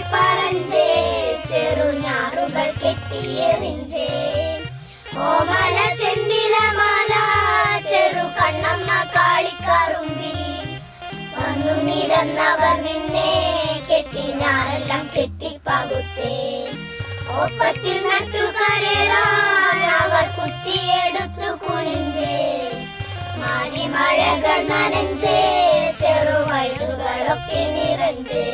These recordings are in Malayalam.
പറഞ്ചേ ചെറുഞാറുകൾ കെട്ടിയെറിഞ്ചേ ഓമല ചെന്തിലമാല ചെറു കണ്ണമ്മ കാളിക്കറുമ്പി വന്നു നിരന്നവർ നിന്നെ കെട്ടി ഞാനെല്ലാം കെട്ടിപ്പകുത്തേ ഒപ്പത്തിൽ നട്ടുകരേറാൻ അവർ കുറ്റിയെടുത്തു കുനിഞ്ചേ മാരിമഴകൾ നനഞ്ചേ ചെറുവയലുകളൊക്കെ നിറഞ്ചേ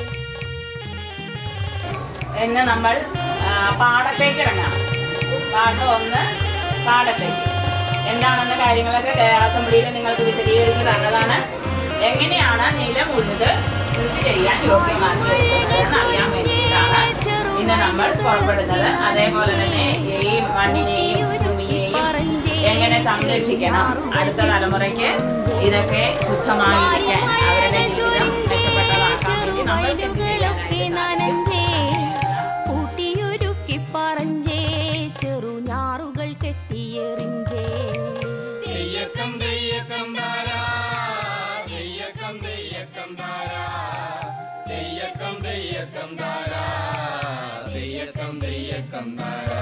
ഇന്ന് നമ്മൾ ആ, പാടത്തേക്ക് ഇറങ്ങാം പാട്ട് ഒന്ന് പാടത്തേക്ക് എന്താണെന്ന കാര്യങ്ങളൊക്കെ കേ- അസംബ്ലിയിൽ നിങ്ങൾക്ക് വിശദീകരിച്ച് തന്നതാണ് എങ്ങനെയാണ് നിലം ഉഴുത് കൃഷി ചെയ്യാൻ യോഗ്യമാക്കിയെടുക്കുന്നത് അറിയാൻ വേണ്ടിയിട്ടാണ് ഇന്ന് നമ്മൾ പുറപ്പെടുന്നത് അതേപോലെ തന്നെ ഈ മണ്ണിനെയും ഭൂമിയെയും എങ്ങനെ സംരക്ഷിക്കണം അടുത്ത തലമുറയ്ക്ക് ഇതൊക്കെ ശുദ്ധമായിരിക്കാൻ അവരുടെ ജീവിതം മെച്ചപ്പെട്ടതാക്കാൻ വേണ്ടി നമ്മൾക്ക് എന്ത് ചെയ്യാനായിട്ട് സാധിക്കും? കൂട്ടിയൊരുക്കി പറഞ്ചേ ചെറുഞാറുകൾ കെട്ടിയെറിഞ്ചേ തെയ്യക്കം തെയ്യക്കം താരാ തെയ്യക്കം തെയ്യക്കം താരാ തെയ്യക്കം തെയ്യക്കം താരാ തെയ്യക്കം തെയ്യക്കം താരാ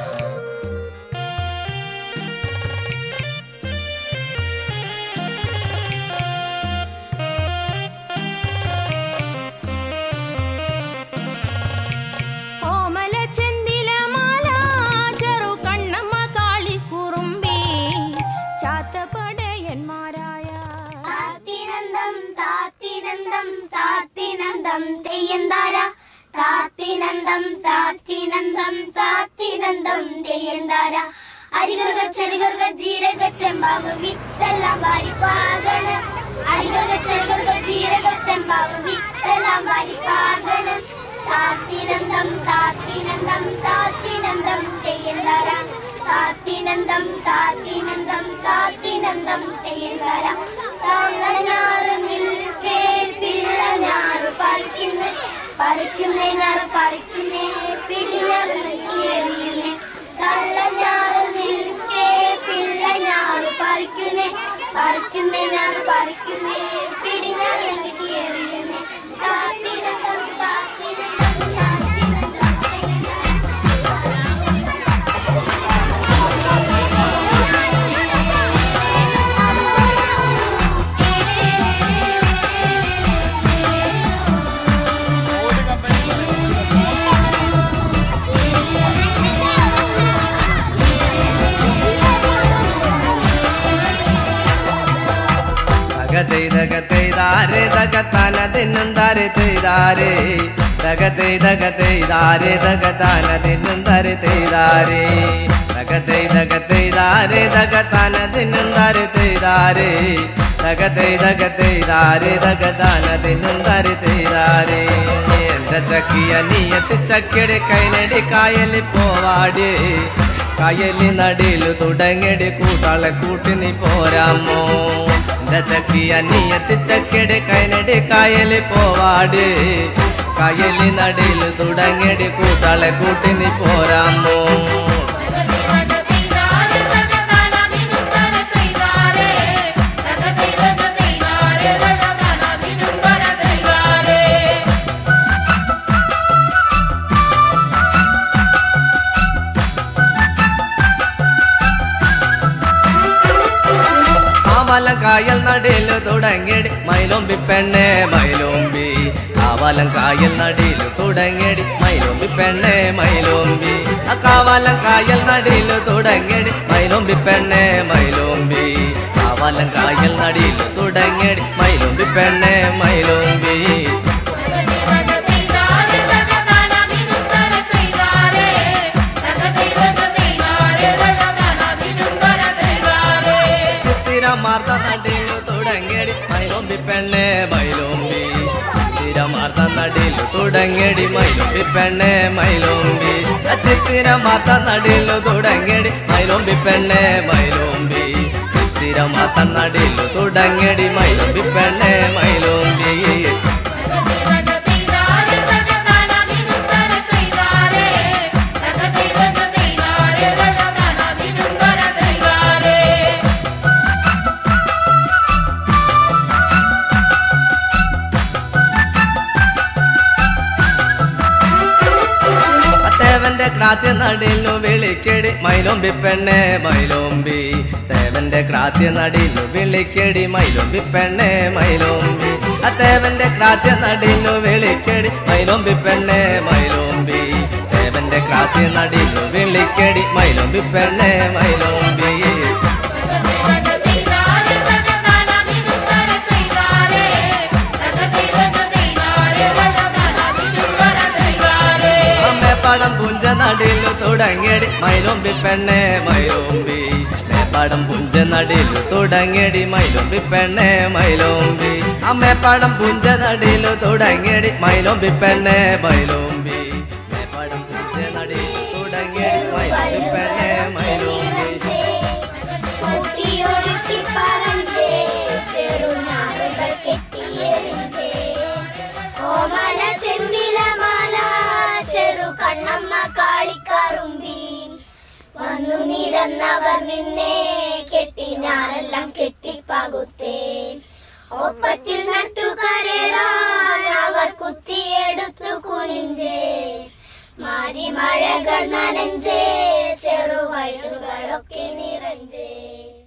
ഓമല ചെന്തിലമാല ചെറു കണ്ണമ്മ കാളിക്കുറുമ്പി ചാത്തപടയന്മാരായ താത്തിനന്തം താത്തിനന്തം താത്തിനന്തം തെയ്യന്താര താത്തിനന്തം താത്തിനന്തം താത്തിനന്തം തെയ്യന്താര അരികർഗ ചെറുകർഗ ജീരക ചെമ്പാവ് വിത്തെല്ലാം വാരിപ്പാകണ് അരികർഗ ചെറുകർഗ ജീരക ചെമ്പാവ് വിത്തെല്ലാം വാരിപ്പാകണ് താത്തിനന്തം താത്തിനന്തം താത്തിനന്തം തെയ്യന്താര താത്തിനന്തം താത്തിനന്തം താത്തിനന്തം തെയ്യന്താര തള്ളനാറ് നിൽക്കേ പിള്ള ഞാറ് പറിക്കുന്നേ പറിക്കുന്നേ ഞാറ് പറിക്കുന്നേ പിടിഞ്ഞാറ് എറിയുന്നേ തള്ളഞ്ഞാറ് നിൽക്കേ പിള്ള ഞാറ് പറിക്കുന്നേ പറിക്കുന്നേ ഞാറ് പറിക്കുന്നേ പിടിഞ്ഞാറ് എങ്കിട്ട് എറിയുന്നേ താത്തിനന്തം താത്തിനന്തം താത്തിനന്തം തകതൈ തകതൈ താരെ തകത്താന തിന്നും താരെ തെയ്താരേ തകതൈ തകതൈ താരെ തകത്താന തിന്നും താരെ തെയ്താരേ തകതൈ തകതൈ താരെ തകത്താന തിന്നും താരെ തെയ്താരേ തകതൈ തകതൈ താരെ തകത്താന തിന്നും താരെ തെയ്താരേ എന്റെ ചക്കിയ നീയത്ത് ചക്കയുടെ കൈനടി കായലിൽ പോവാടേ കായലി നടിയില് തുടങ്ങടി കൂട്ടാളെ കൂട്ടി നീ പോരാമോ എന്റെ ചക്കിയ നീയത്ത് ചക്കയുടെ കൈനടി കായലി പോവാട് കായലി നടിയില് തുടങ്ങടി കൂട്ടാളെ കൂട്ടി നീ പോരാമോ കാവലം കായൽ നടയില് തുടങ്ങിയടി മൈലോമ്പി പെണ്ണെ മൈലോമ്പി കാവലം കായൽ നടയില് തുടങ്ങിയടി മൈലോമ്പി പെണ്ണെ മൈലോമ്പി ആ കാവലം കായൽ നടയില് തുടങ്ങിയടി മൈലോമ്പി പെണ്ണെ മൈലോമ്പി കാവലം കായൽ നടയില് തുടങ്ങിയടി മൈലോമ്പി പെണ്ണെ മൈലോമ്പി ചിത്തിരമാർത്ത നടിയില് തുടങ്ങിയടി മൈലോമ്പി പെണ്ണെ മൈലോമ്പി ചിത്തിരമാർത്ത നടിയില് തുടങ്ങിയടി മൈലോമ്പി പെണ്ണെ മൈലോമ്പി ആ ചിത്തിരമാർത്ത നടിയില് തുടങ്ങിയടി മൈലോമ്പി പെണ്ണെ മൈലോമ്പി ചിത്തിരമാർത്ത നടിയില് തുടങ്ങിയടി മൈലോമ്പി പെണ്ണെ മൈലോമ്പി ക്രാത്യ നടിലു വിളിക്കടി മൈലോമ്പി പെണ്ണെ മൈലോമ്പി തേവന്റെ ക്രാത്യ നടിലു വിളിക്കടി മൈലോമ്പി പെണ്ണെ മൈലോമ്പി ആ തേവന്റെ ക്രാത്യ നടിലു വിളിക്കടി മൈലോമ്പി പെണ്ണെ മൈലോമ്പി തേവന്റെ ക്രാത്യ നടിലു വിളിക്കടി മൈലോമ്പി പെണ്ണെ മൈലോമ്പി മേപ്പാടം പുഞ്ച നടിലു തുടങ്ങിയടി മൈലോമ്പി പെണ്ണെ മൈലോമ്പി മേപ്പാടം പുഞ്ച നടിലു തുടങ്ങിയടി മൈലോമ്പി പെണ്ണെ മൈലോമ്പി അമ്മേപ്പാടം പുഞ്ച നടിലു തുടങ്ങിയടി മൈലോമ്പി പെണ്ണെ മൈലോമ്പി മേപ്പാടം പുഞ്ച നടിലു തുടങ്ങിയടി മൈലോമ്പി പെണ്ണെ മൈലോമ്പി കൂട്ടിയൊരുക്കി പറഞ്ചേ ചെറുനാറുകൾ കെട്ടിയെറിഞ്ചേ ഓമല ചെന്തിലമാല ചെറു കണ്ണമ്മ കാളിക്കാറുമ്പി വന്നു നിരന്നവർ നിന്നെ കെട്ടി ഞാനെല്ലാം കെട്ടിപ്പകുത്തേ ഒപ്പത്തിൽ നട്ടുകരേറാൻ അവർ കുത്തിയെടുത്തു കുനിഞ്ചേ മാരി മഴകൾ നനഞ്ചേ ചെറുവയലുകളൊക്കെ നിറഞ്ചേ